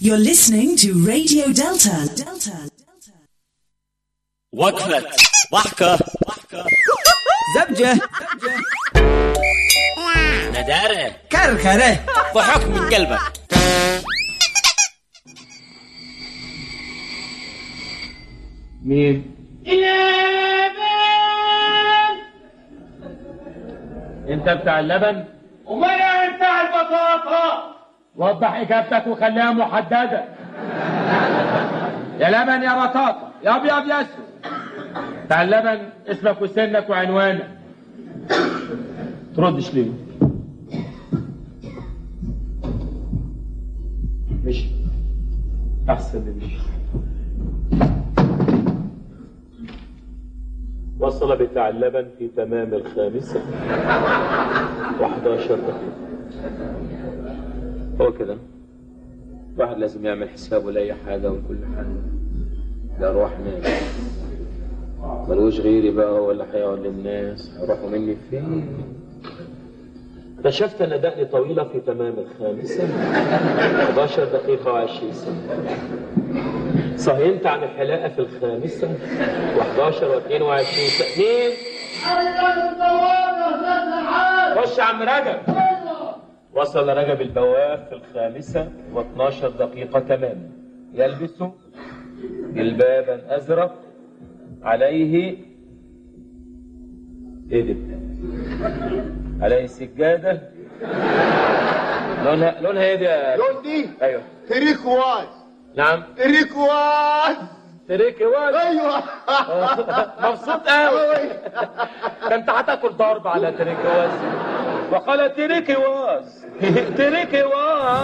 You're listening to Radio Delta. Delta. وقفة ضحكة زبجة ندارة كركرة ضحك من قلبك مين؟ انت بتاع اللبن؟ امال ايه بتاع البطاطا وضح اجابتك وخليها محدده يا لبن يا بطاطا يا ابيض يا اسود بتاع اللبن اسمك وسنك وعنوانك تردش ليه مشي احسن اللي مشي وصل بتاع اللبن في تمام الخامسة و11 دقيقة هو كده الواحد لازم يعمل حسابه لأي حاجة وكل حاجة ده أرواح ناس ملوش غيري بقى هو اللي هيقعد للناس هيروحوا مني فين اكتشفت ان دقني طويلة في تمام الخامسة 11 دقيقة و20 ثانية صهينت عن الحلاقة في الخامسة و11 و22 ثانية خش يا عم رجب وصل رجب البواب في الخامسة و12 دقيقة تماما يلبس جلبابا أزرق عليه ايه ده؟ عليه سجادة لونها لونها ايه دي يا- لون دي ايوه تريكواز نعم تريكواز تريكي واد ايوه مبسوط قوي ده انت هتاكل ضرب على تريكي واز وقال تريكي واز تريكي واز